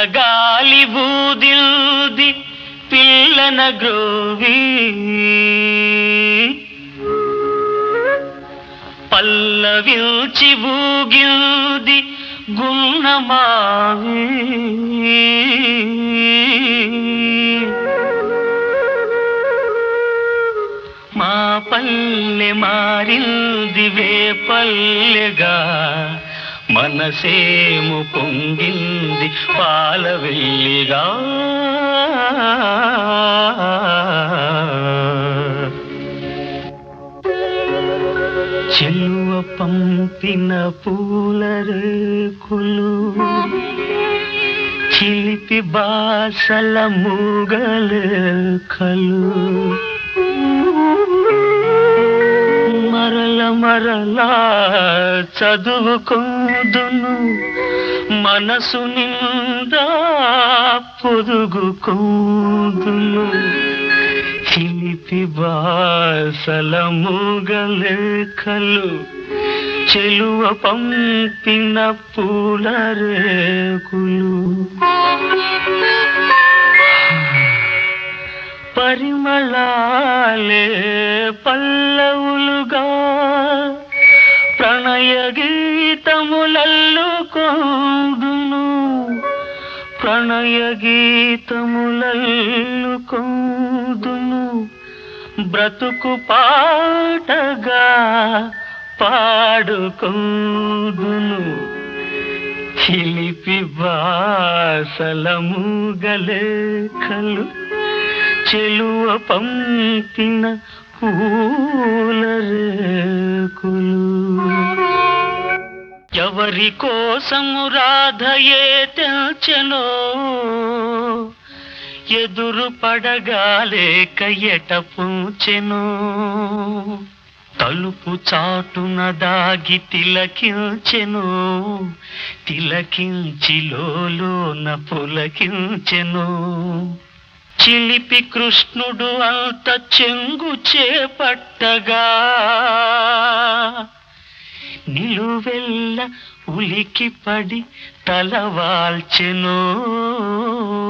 చల్లగాలి బూదిల్ది పిల్లన గ్రోవి పల్లవిల్చి ఊగిల్ది గున్నమావి మా పల్లె మారింది పల్లెగా మనసేము పొంగింది పాలవెల్లిగా చెల్లువ పంపిన పూల రేకులు చిలిపి బాసల మూగలేఖలు మరల మరలా చదువుకుందును మనసు నిండా పొదుగుకుందును చిలిపి బాసల మూగలేఖలు చెలువ పంపిన పూల రేకులు పరిమళాలే పల్లవులుగా ప్రణయ గీతములల్లుకోదును ప్రణయ గీతములల్లుకోదును బ్రతుకు పాటగా పాడుకోదును చిలిపి బాసలము గలేఖలు చెలువ పంపిన పూల రేకులు ఎవరి కోసము రాధయే తెల్చెనో ఎదురు పడగాలేక ఎట పూచెను తలుపు చాటున దాగి తిలకించెను తిలకించి లోన పులకించెను చిలిపి కృష్ణుడు అంత చెంగు చేపట్టగా నిలువెల్ల ఉలికి పడి తలవాల్చెను